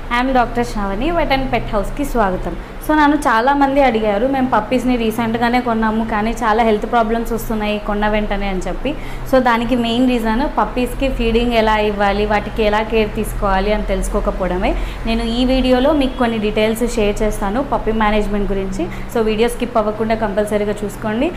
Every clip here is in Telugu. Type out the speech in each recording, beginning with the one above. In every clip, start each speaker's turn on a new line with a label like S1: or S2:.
S1: I'm doctor Shravani vet and pet హౌస్కి స్వాగతం సో నన్ను చాలామంది అడిగారు మేము పప్పీస్ని రీసెంట్గానే కొన్నాము కానీ చాలా హెల్త్ ప్రాబ్లమ్స్ వస్తున్నాయి కొన్న వెంటనే అని చెప్పి సో దానికి మెయిన్ రీజన్ పప్పీస్కి ఫీడింగ్ ఎలా ఇవ్వాలి వాటికి ఎలా కేర్ తీసుకోవాలి అని తెలుసుకోకపోవడమే నేను ఈ వీడియోలో మీకు కొన్ని డీటెయిల్స్ షేర్ చేస్తాను పప్పీ మేనేజ్మెంట్ గురించి సో వీడియో స్కిప్ అవ్వకుండా కంపల్సరీగా చూసుకోండి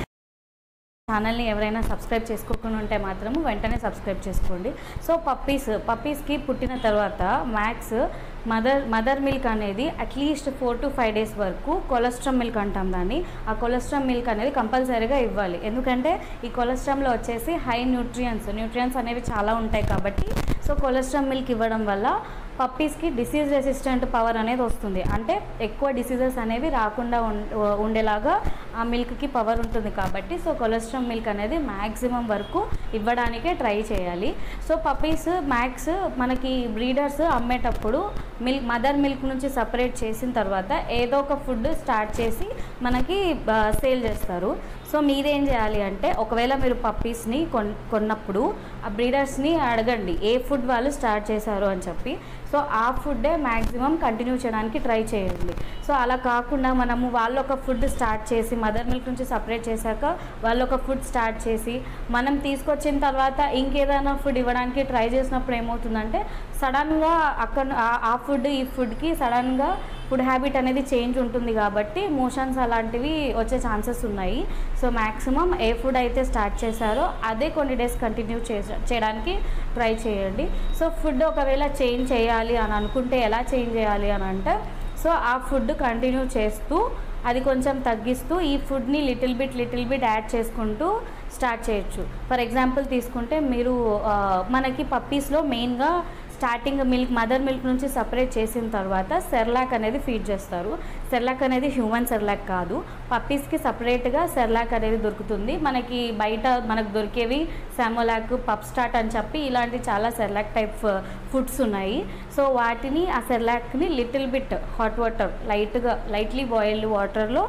S1: ఛానల్ని ఎవరైనా సబ్స్క్రైబ్ చేసుకోకుండా ఉంటే మాత్రము వెంటనే సబ్స్క్రైబ్ చేసుకోండి సో పప్పీస్ పప్పీస్కి పుట్టిన తర్వాత మ్యాక్స్ మదర్ మదర్ మిల్క్ అనేది at least four to five days వరకు కొలెస్ట్రామ్ మిల్క్ అంటాం దాన్ని ఆ కొలెస్ట్రామ్ మిల్క్ అనేది కంపల్సరీగా ఇవ్వాలి ఎందుకంటే ఈ కొలెస్ట్రామ్లో వచ్చేసి హై న్యూట్రియన్స్ న్యూట్రియన్స్ అనేవి చాలా ఉంటాయి కాబట్టి సో కొలెస్ట్రామ్ మిల్క్ ఇవ్వడం వల్ల పప్పీస్కి డిసీజ్ రెసిస్టెంట్ పవర్ అనేది వస్తుంది అంటే ఎక్కువ డిసీజెస్ అనేవి రాకుండా ఉం- ఉండేలాగా ఆ మిల్క్కి పవర్ ఉంటుంది కాబట్టి సో కొలెస్ట్రాల్ మిల్క్ అనేది మ్యాక్సిమం వరకు ఇవ్వడానికే ట్రై చేయాలి సో పప్పీస్ మ్యాక్స్ మనకి బ్రీడర్స్ అమ్మేటప్పుడు మిల్క్ మదర్ మిల్క్ నుంచి సపరేట్ చేసిన తర్వాత ఏదో ఒక ఫుడ్ స్టార్ట్ చేసి మనకి సేల్ చేస్తారు సో మీరేం చేయాలి అంటే ఒకవేళ మీరు పప్పీస్ని కొన్ కొన్నప్పుడు ఆ బ్రీడర్స్ని అడగండి ఏ ఫుడ్ వాళ్ళు స్టార్ట్ చేశారు అని చెప్పి సో ఆ ఫుడ్డే మ్యాక్సిమం కంటిన్యూ చేయడానికి ట్రై చేయండి సో అలా కాకుండా మనము వాళ్ళు ఒక ఫుడ్ స్టార్ట్ చేసి మదర్ మిల్క్ నుంచి సపరేట్ చేశాక వాళ్ళు ఒక ఫుడ్ స్టార్ట్ చేసి మనం తీసుకొచ్చిన తర్వాత ఇంకేదైనా ఫుడ్ ఇవ్వడానికి ట్రై చేసినప్పుడు ఏమవుతుందంటే సడన్గా అక్కడ ఆ- ఆ ఫుడ్ ఈ ఫుడ్కి సడన్గా ఫుడ్ హ్యాబిట్ అనేది చేంజ్ ఉంటుంది కాబట్టి మోషన్స్ అలాంటివి వచ్చే ఛాన్సెస్ ఉన్నాయి సో మ్యాక్సిమం ఏ ఫుడ్ అయితే స్టార్ట్ చేశారో అదే కొన్ని డేస్ కంటిన్యూ చేస- చేయడానికి ట్రై చేయండి సో ఫుడ్ ఒకవేళ చేంజ్ చేయాలి అని అనుకుంటే ఎలా చేంజ్ చేయాలి అని అంటే సో ఆ ఫుడ్ కంటిన్యూ చేస్తూ అది కొంచెం తగ్గిస్తూ ఈ ఫుడ్ని little bit little bit add చేసుకుంటూ స్టార్ట్ చేయొచ్చు ఫర్ ఎగ్జాంపుల్ తీసుకుంటే మీరు ఆ, మనకి పప్పీస్లో మెయిన్గా స్టార్టింగ్ మిల్క్ మదర్ మిల్క్ నుంచి సపరేట్ చేసిన తర్వాత సెర్లాక్ అనేది ఫీడ్ చేస్తారు సెర్లాక్ అనేది హ్యూమన్ సెర్లాక్ కాదు పప్పీస్కి సపరేట్గా సెర్లాక్ అనేది దొరుకుతుంది మనకి బయట మనకు దొరికేవి సామోలాక్ పప్ స్టార్ట్ అని చెప్పి ఇలాంటి చాలా సెర్లాక్ టైప్ ఫుడ్స్ ఉన్నాయి సో వాటిని ఆ సెర్లాక్ని లిటిల్ బిట్ హాట్ వాటర్ లైట్గా లైట్లీ బాయిల్డ్ వాటర్లో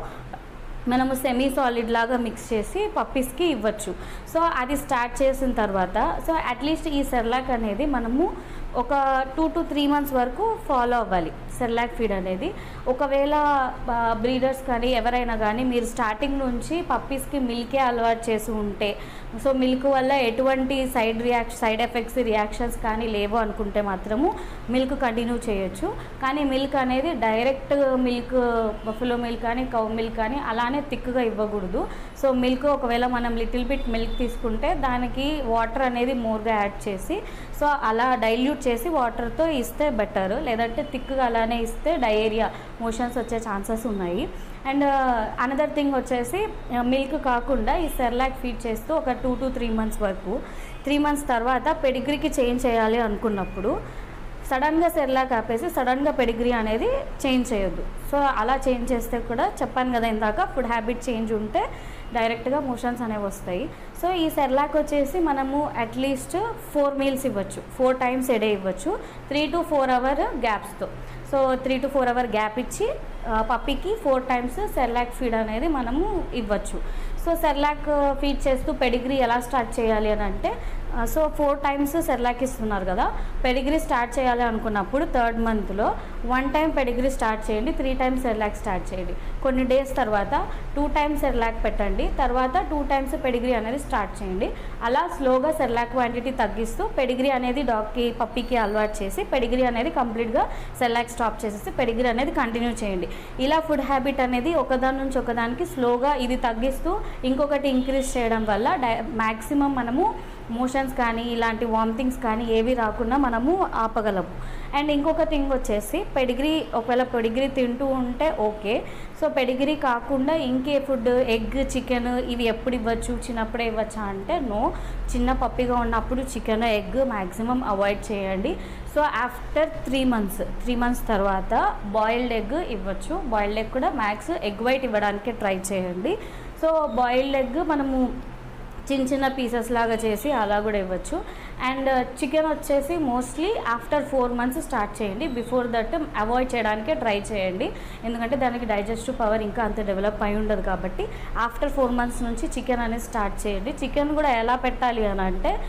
S1: మనము సెమీ సాలిడ్ లాగా మిక్స్ చేసి పప్పీస్కి ఇవ్వచ్చు సో అది స్టార్ట్ చేసిన తర్వాత సో అట్లీస్ట్ ఈ సెర్లాక్ అనేది మనము ఒక టూ టు త్రీ మంత్స్ వరకు ఫాలో అవ్వాలి సెర్లాక్ ఫీడ్ అనేది ఒకవేళ బ్రీడర్స్ కానీ ఎవరైనా కానీ మీరు స్టార్టింగ్ నుంచి పప్పీస్కి మిల్కే అలవాటు చేసి ఉంటే సో మిల్క్ వల్ల ఎటువంటి side react side effects reactions కానీ లేవు అనుకుంటే మాత్రము మిల్క్ కంటిన్యూ చేయొచ్చు కానీ మిల్క్ అనేది డైరెక్ట్ మిల్క్ బఫలో మిల్క్ కానీ కౌ మిల్క్ కానీ అలానే థిక్గా ఇవ్వకూడదు సో మిల్క్ ఒకవేళ మనం లిటిల్ బిట్ మిల్క్ తీసుకుంటే దానికి వాటర్ అనేది మోర్గా యాడ్ చేసి సో అలా డైల్యూట్ చేసి వాటర్తో ఇస్తే బెటర్ లేదంటే థిక్గా అలానే ఇస్తే డయేరియా మోషన్స్ వచ్చే ఛాన్సెస్ ఉన్నాయి అండ్ అనదర్ థింగ్ వచ్చేసి మిల్క్ కాకుండా ఈ సెర్లాక్ ఫీడ్ చేస్తూ ఒక టూ టు త్రీ మంత్స్ వరకు త్రీ మంత్స్ తర్వాత పెడిగ్రీకి చేంజ్ చేయాలి అనుకున్నప్పుడు సడన్గా సెర్లాక్ ఆపేసి సడన్గా పెడిగ్రీ అనేది చేంజ్ చేయొద్దు సో అలా చేంజ్ చేస్తే కూడా చెప్పాను కదా ఇందాక ఫుడ్ హ్యాబిట్ చేంజ్ ఉంటే డైరెక్ట్గా మోషన్స్ అనేవి వస్తాయి సో ఈ సెర్లాక్ వచ్చేసి మనము అట్లీస్ట్ ఫోర్ మీల్స్ ఇవ్వచ్చు ఫోర్ టైమ్స్ ఎడే ఇవ్వచ్చు త్రీ టు ఫోర్ అవర్ గ్యాప్స్తో so three to four hour gap ఇచ్చి పప్పికి ఫోర్ టైమ్స్ సెర్లాక్ ఫీడ్ అనేది మనము ఇవ్వచ్చు సో సెర్లాక్ ఫీడ్ చేస్తూ పెడిగ్రీ ఎలా స్టార్ట్ చేయాలి అని అంటే ఆ, సో ఫోర్ టైమ్స్ సెర్లాక్ ఇస్తున్నారు కదా పెడిగ్రీ స్టార్ట్ చేయాలి అనుకున్నప్పుడు థర్డ్ మంత్లో వన్ టైం పెడిగ్రీ స్టార్ట్ చేయండి త్రీ టైమ్స్ సెర్లాక్ స్టార్ట్ చేయండి కొన్ని డేస్ తర్వాత టూ టైమ్స్ సెర్లాక్ పెట్టండి తర్వాత టూ టైమ్స్ పెడిగ్రీ అనేది స్టార్ట్ చేయండి అలా స్లోగా సెర్లాక్ క్వాంటిటీ తగ్గిస్తూ పెడిగ్రీ అనేది డాగ్కి పప్పీకి అలవాటు చేసి పెడిగ్రీ అనేది కంప్లీట్గా సెర్లాక్ స్టాప్ చేసేసి పెడిగ్రీ అనేది కంటిన్యూ చేయండి ఇలా ఫుడ్ హ్యాబిట్ అనేది ఒకదాని నుంచి ఒకదానికి స్లోగా ఇది తగ్గిస్తూ ఇంకొకటి ఇంక్రీజ్ చేయడం వల్ల డై మ్యాక్సిమం మనము మోషన్స్ కానీ ఇలాంటి వామిటింగ్స్ కానీ ఏవి రాకుండా మనము ఆపగలము అండ్ ఇంకొక థింగ్ వచ్చేసి పెడిగ్రీ ఒకవేళ పెడిగ్రీ తింటూ ఉంటే ఓకే సో పెడిగ్రీ కాకుండా ఇంకే ఫుడ్ ఎగ్ చికెన్ ఇవి ఎప్పుడు ఇవ్వచ్చు చిన్నప్పుడే ఇవ్వచ్చా అంటే నో చిన్న పప్పిగా ఉన్నప్పుడు చికెన్ ఎగ్ మ్యాక్సిమం అవాయిడ్ చేయండి so after three months three months తర్వాత బాయిల్డ్ ఎగ్ ఇవ్వచ్చు బాయిల్డ్ ఎగ్ కూడా మ్యాక్స్ ఎగ్ వైట్ ఇవ్వడానికి ట్రై చేయండి సో బాయిల్డ్ ఎగ్ మనము చిన్న చిన్న పీసెస్ లాగా చేసి అలా కూడా ఇవ్వచ్చు అండ్ చికెన్ వచ్చేసి mostly after four months start చేయండి బిఫోర్ దట్ అవాయిడ్ చేయడానికే ట్రై చేయండి ఎందుకంటే దానికి డైజెస్టివ్ పవర్ ఇంకా అంత డెవలప్ అయి ఉండదు కాబట్టి ఆఫ్టర్ ఫోర్ మంత్స్ నుంచి చికెన్ అనేది స్టార్ట్ చేయండి చికెన్ కూడా ఎలా పెట్టాలి అని అంటే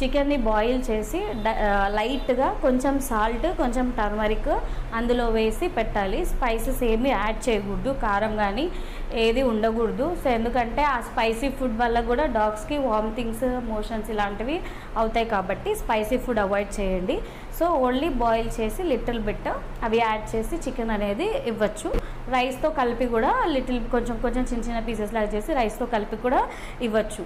S1: చికెన్ని బాయిల్ చేసి డ- ఆ, లైట్గా కొంచెం సాల్ట్ కొంచెం టర్మరిక్ అందులో వేసి పెట్టాలి స్పైసెస్ ఏమీ యాడ్ చేయకూడదు కారం కానీ ఏది ఉండకూడదు సో ఎందుకంటే ఆ స్పైసీ ఫుడ్ వల్ల కూడా డాగ్స్కి వామిటింగ్స్ మోషన్స్ ఇలాంటివి అవుతాయి కాబట్టి స్పైసీ ఫుడ్ అవాయిడ్ చేయండి సో ఓన్లీ బాయిల్ చేసి లిటిల్ బిట్ అవి యాడ్ చేసి చికెన్ అనేది ఇవ్వచ్చు రైస్తో కలిపి కూడా లిటిల్ కొంచెం కొంచెం చిన్న చిన్న పీసెస్ లాగా చేసి రైస్తో కలిపి కూడా ఇవ్వచ్చు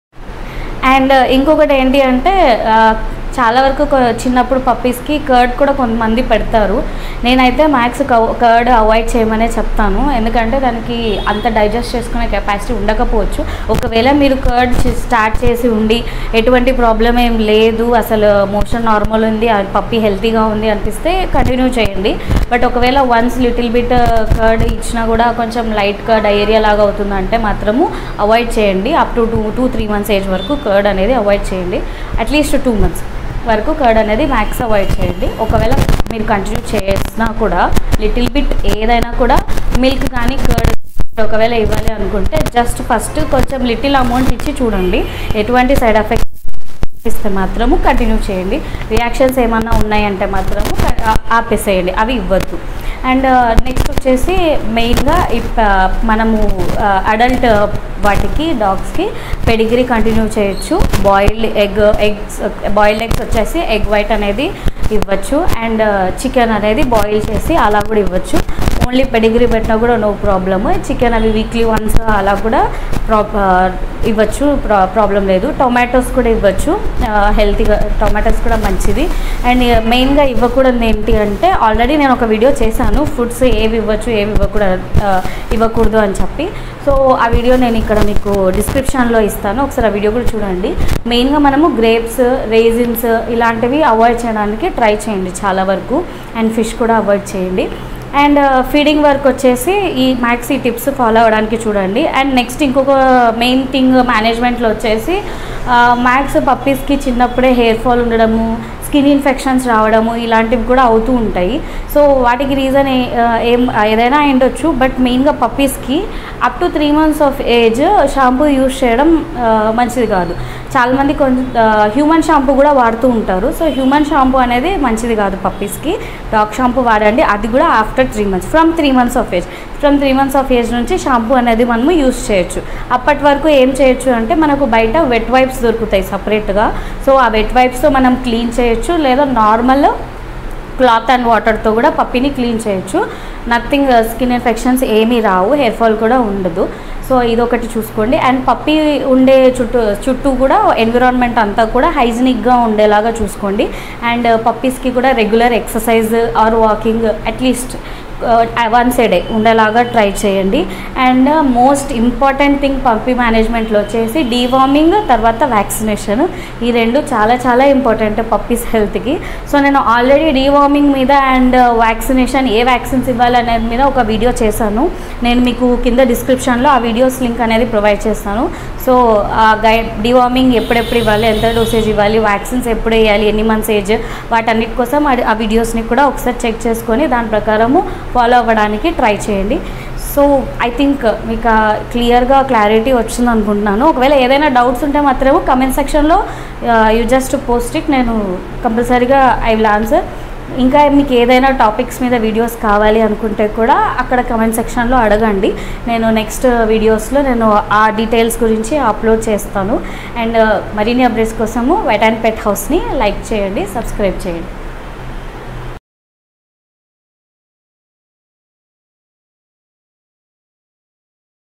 S1: అండ్ ఇంకొకటి ఏంటి అంటే ఆ, చాలా వరకు కొ- చిన్నప్పుడు పప్పీస్కి కర్డ్ కూడా కొంతమంది పెడతారు నేనైతే మ్యాక్స్ కర్డ్ అవాయిడ్ చేయమనే చెప్తాను ఎందుకంటే దానికి అంత డైజెస్ట్ చేసుకునే కెపాసిటీ ఉండకపోవచ్చు ఒకవేళ మీరు కర్డ్ స్టార్ట్ చేసి ఉండి ఎటువంటి ప్రాబ్లం ఏం లేదు అసలు మోషన్ నార్మల్ ఉంది ఆ పప్పీ హెల్తీగా ఉంది అనిపిస్తే కంటిన్యూ చేయండి బట్ ఒకవేళ వన్స్ లిటిల్ బిట్ కర్డ్ ఇచ్చినా కూడా కొంచెం లైట్గా డయేరియా లాగా అవుతుందంటే మాత్రము అవాయిడ్ చేయండి up to two two three months age వరకు కర్డ్ అనేది అవాయిడ్ చేయండి అట్లీస్ట్ టూ మంత్స్ వరకు కర్డ్ అనేది మ్యాక్స్ అవాయిడ్ చేయండి ఒకవేళ మీరు కంటిన్యూ చేసినా కూడా లిటిల్ బిట్ ఏదైనా కూడా మిల్క్ కానీ కర్డ్ ఒకవేళ ఇవ్వాలి అనుకుంటే జస్ట్ ఫస్ట్ కొంచెం లిటిల్ అమౌంట్ ఇచ్చి చూడండి ఎటువంటి సైడ్ ఎఫెక్ట్ ఇస్తే మాత్రము కంటిన్యూ చేయండి రియాక్షన్స్ ఏమన్నా ఉన్నాయంటే మాత్రము క- ఆ- ఆపేసేయండి అవి ఇవ్వద్దు అండ్ నెక్స్ట్ వచ్చేసి మెయిన్గా ఇప్ మనము అడల్ట్ వాటికి డాగ్స్కి పెడిగ్రీ కంటిన్యూ చేయొచ్చు boiled egg eggs boiled eggs వచ్చేసి ఎగ్ వైట్ అనేది ఇవ్వచ్చు అండ్ చికెన్ అనేది బాయిల్ చేసి అలా కూడా ఇవ్వచ్చు ఓన్లీ పెడిగ్రీ పెట్టినా కూడా నో ప్రాబ్లమ్ చికెన్ అవి వీక్లీ వన్స్ అలా కూడా ప్రా ఇవ్వచ్చు ప్రా ప్రాబ్లం లేదు టొమాటోస్ కూడా ఇవ్వచ్చు హెల్తీగా టొమాటోస్ కూడా మంచిది అండ్ మెయిన్గా ఇవ్వకూడదు ఏంటి అంటే ఆల్రెడీ నేను ఒక వీడియో చేశాను ఫుడ్స్ ఏవి ఇవ్వచ్చు ఏవి ఇవ్వకూడదు ఆ, ఇవ్వకూడదు అని చెప్పి సో ఆ వీడియో నేను ఇక్కడ మీకు డిస్క్రిప్షన్లో ఇస్తాను ఒకసారి ఆ వీడియో కూడా చూడండి మెయిన్గా మనము గ్రేప్స్ రేజిన్స్ ఇలాంటివి అవాయిడ్ చేయడానికి ట్రై చేయండి చాలా వరకు అండ్ ఫిష్ కూడా అవాయిడ్ చేయండి అండ్ ఫీడింగ్ వర్క్ వచ్చేసి ఈ మ్యాక్స్ ఈ టిప్స్ ఫాలో అవ్వడానికి చూడండి అండ్ నెక్స్ట్ ఇంకొక మెయిన్ థింగ్ మేనేజ్మెంట్లో వచ్చేసి మ్యాక్స్ పప్పీస్కి చిన్నప్పుడే హెయిర్ ఫాల్ ఉండడము స్కిన్ ఇన్ఫెక్షన్స్ రావడము ఇలాంటివి కూడా అవుతూ ఉంటాయి సో వాటికి రీజన్ ఏం ఏదైనా అయిండొచ్చు బట్ మెయిన్గా పప్పీస్కి up to three months of age shampoo use చేయడం ఆ, మంచిది కాదు చాలామంది కొంచెం హ్యూమన్ షాంపూ కూడా వాడుతూ ఉంటారు సో హ్యూమన్ షాంపూ అనేది మంచిది కాదు పప్పీస్కి డాగ్ షాంపూ వాడండి అది కూడా after three months from three months of age from three months of age నుంచి షాంపూ అనేది మనము యూస్ చేయొచ్చు అప్పటి వరకు ఏం చేయొచ్చు అంటే మనకు బయట వెట్ వైప్స్ దొరుకుతాయి సపరేట్గా సో ఆ వెట్ వైప్స్తో మనం క్లీన్ చేయొచ్చు లేదా నార్మల్ క్లాత్ అండ్ వాటర్తో కూడా పప్పిని క్లీన్ చేయొచ్చు నథింగ్ స్కిన్ ఇన్ఫెక్షన్స్ ఏమీ రావు హెయిర్ ఫాల్ కూడా ఉండదు సో ఇదొకటి చూసుకోండి అండ్ పప్పి ఉండే చుట్టూ చుట్టూ కూడా ఎన్విరాన్మెంట్ అంతా కూడా హైజీనిక్గా ఉండేలాగా చూసుకోండి అండ్ పప్పీస్కి కూడా regular exercise or walking at least once a day ఉండేలాగా ట్రై చేయండి and most important thing puppy మేనేజ్మెంట్లో వచ్చేసి డీవార్మింగ్ తర్వాత వ్యాక్సినేషన్ ఈ రెండు చాలా చాలా ఇంపార్టెంట్ పప్పీస్ హెల్త్కి సో నేను ఆల్రెడీ డీవార్మింగ్ మీద అండ్ వ్యాక్సినేషన్ ఏ వ్యాక్సిన్స్ ఇవ్వాలి అనేది మీద ఒక వీడియో చేశాను నేను మీకు కింద డిస్క్రిప్షన్లో ఆ వీడియోస్ లింక్ అనేది ప్రొవైడ్ చేస్తాను సో ఆ గైడ్ డీవార్మింగ్ ఎప్పుడెప్పుడు ఇవ్వాలి ఎంత డోసేజ్ ఇవ్వాలి వ్యాక్సిన్స్ ఎప్పుడు వేయాలి ఎన్ని మంత్స్ ఏజ్ వాటన్నిటి కోసం ఆ- ఆ వీడియోస్ని కూడా ఒకసారి చెక్ చేసుకొని దాని ప్రకారము ఫాలో అవ్వడానికి ట్రై చేయండి సో ఐ థింక్ మీకు క్లియర్గా క్లారిటీ వచ్చింది అనుకుంటున్నాను ఒకవేళ ఏదైనా డౌట్స్ ఉంటే మాత్రము కమెంట్ సెక్షన్లో యూ జస్ట్ పోస్ట్ ఇట్ నేను కంపల్సరీగా ఐ విల్ ఆన్సర్ ఇంకా మీకు ఏదైనా టాపిక్స్ మీద వీడియోస్ కావాలి అనుకుంటే కూడా అక్కడ కమెంట్ సెక్షన్లో అడగండి నేను నెక్స్ట్ వీడియోస్లో నేను ఆ డీటెయిల్స్ గురించి అప్లోడ్ చేస్తాను అండ్ మరిన్ని అప్డేట్స్ కోసము వెట్ అండ్ పెట్ హౌస్ని లైక్ చేయండి సబ్స్క్రైబ్ చేయండి